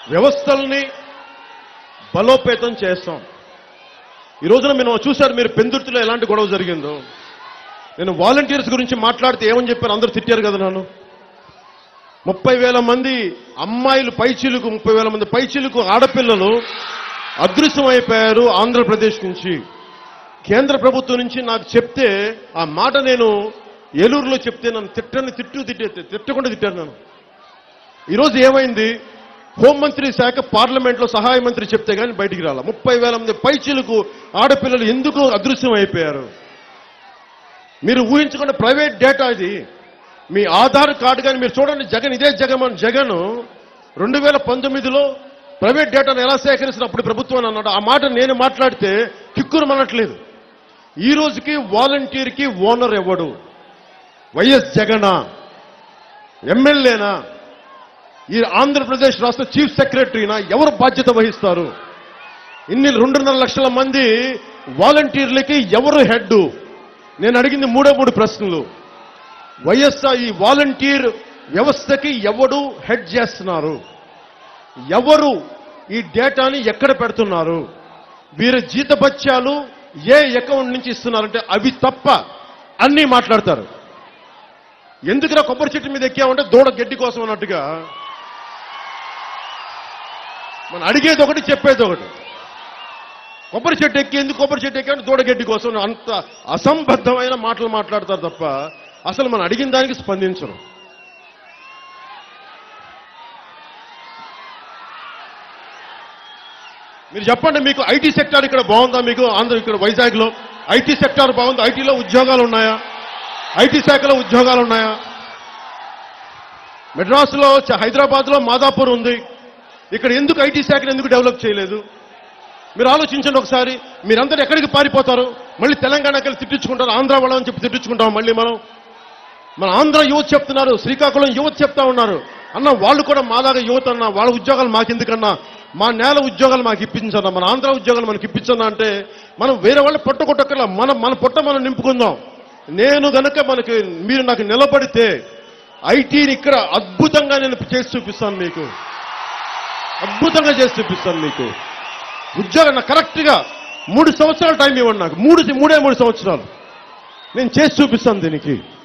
వ్యవస్థల్ని బలోపేతం చేస్తాం ఈ రోజున మీరు చూశారు మీరు పెందుర్తిలో ఎలాంటి గొడవ జరిగిందో నేను వాలంటీర్స్ గురించి మాట్లాడితే ఏమని చెప్పారు అందరూ తిట్టారు కదా నన్ను ముప్పై వేల మంది అమ్మాయిలు పైచీలకు ముప్పై వేల మంది పైచీలకు ఆడపిల్లలు అదృశ్యమైపోయారు ఆంధ్రప్రదేశ్ నుంచి కేంద్ర ప్రభుత్వం నుంచి నాకు చెప్తే ఆ మాట నేను ఏలూరులో చెప్తే నన్ను తిట్టని తిట్టు తిట్టే తిట్టకుండా తిట్టారు నన్ను ఈరోజు ఏమైంది హోంమంత్రి శాఖ పార్లమెంట్లో సహాయ మంత్రి చెప్తే కానీ బయటికి రాల ముప్పై వేల మంది పైచీలకు ఆడపిల్లలు ఎందుకు అదృశ్యం అయిపోయారు మీరు ఊహించుకున్న ప్రైవేట్ డేటా ఇది మీ ఆధార్ కార్డు కానీ మీరు చూడండి జగన్ ఇదే జగన్ జగన్ రెండు వేల పంతొమ్మిదిలో ప్రైవేట్ డేటాను ఎలా సేకరిస్తున్నప్పుడు ప్రభుత్వం అని అన్నాడు ఆ మాట నేను మాట్లాడితే కిక్కురు మనట్లేదు ఈ రోజుకి వాలంటీర్కి ఓనర్ ఎవడు వైఎస్ జగనా ఎమ్మెల్యేనా ఈ ఆంధ్రప్రదేశ్ రాష్ట్ర చీఫ్ సెక్రటరీనా ఎవరు బాధ్యత వహిస్తారు ఇన్ని రెండున్నర లక్షల మంది వాలంటీర్లకి ఎవరు హెడ్ నేను అడిగింది మూడే మూడు ప్రశ్నలు వైఎస్ఆర్ ఈ వాలంటీర్ వ్యవస్థకి ఎవడు హెడ్ చేస్తున్నారు ఎవరు ఈ డేటాని ఎక్కడ పెడుతున్నారు వీరి జీతభత్యాలు ఏ అకౌంట్ నుంచి ఇస్తున్నారంటే అవి తప్ప అన్నీ మాట్లాడతారు ఎందుకురా కొబ్బరి చెట్టు మీద ఎక్కామంటే దూడ గడ్డి కోసం అన్నట్టుగా మనం అడిగేది ఒకటి చెప్పేది ఒకటి కొబ్బరి చెట్టు ఎక్కి ఎందుకు కొబ్బరి చెట్టు ఎక్కామంటే దూడ గడ్డి కోసం అంత అసంబద్ధమైన మాటలు మాట్లాడతారు తప్ప అసలు మనం అడిగిన దానికి స్పందించరు మీరు చెప్పండి మీకు ఐటీ సెక్టార్ ఇక్కడ బాగుందా మీకు ఆంధ్ర ఇక్కడ వైజాగ్లో ఐటీ సెక్టార్ బాగుంది ఐటీలో ఉద్యోగాలు ఉన్నాయా ఐటీ శాఖలో ఉద్యోగాలు ఉన్నాయా మెడ్రాస్లో చ- హైదరాబాద్లో మాదాపూర్ ఉంది ఇక్కడ ఎందుకు ఐటీ శాఖను ఎందుకు డెవలప్ చేయలేదు మీరు ఆలోచించండి ఒకసారి మీరందరూ ఎక్కడికి పారిపోతారు మళ్ళీ తెలంగాణకి వెళ్ళి తిట్టించుకుంటారు ఆంధ్ర వాళ్ళని చెప్పి తిట్టించుకుంటాం మళ్ళీ మనం మన ఆంధ్ర యువత చెప్తున్నారు శ్రీకాకుళం యువత చెప్తా ఉన్నారు అన్న వాళ్ళు కూడా మాలాగా యువత అన్న వాళ్ళ ఉద్యోగాలు మాకెందుకన్నా మా నేల ఉద్యోగాలు మాకు ఇప్పించన్నా మన ఆంధ్ర ఉద్యోగాలు మనకి ఇప్పించన్నా అంటే మనం వేరే వాళ్ళు పొట్ట కొట్టక్కర్లా మన మన పొట్ట మనం నింపుకుందాం నేను గనక మనకి మీరు నాకు నిలబడితే ఐటీని ఇక్కడ అద్భుతంగా నేను చేసి చూపిస్తాను మీకు అద్భుతంగా చేసి చూపిస్తాను మీకు ఉద్యోగం నాకు కరెక్ట్గా మూడు సంవత్సరాలు టైం ఇవ్వండి నాకు మూడు మూడే మూడు సంవత్సరాలు నేను చేసి చూపిస్తాను దీనికి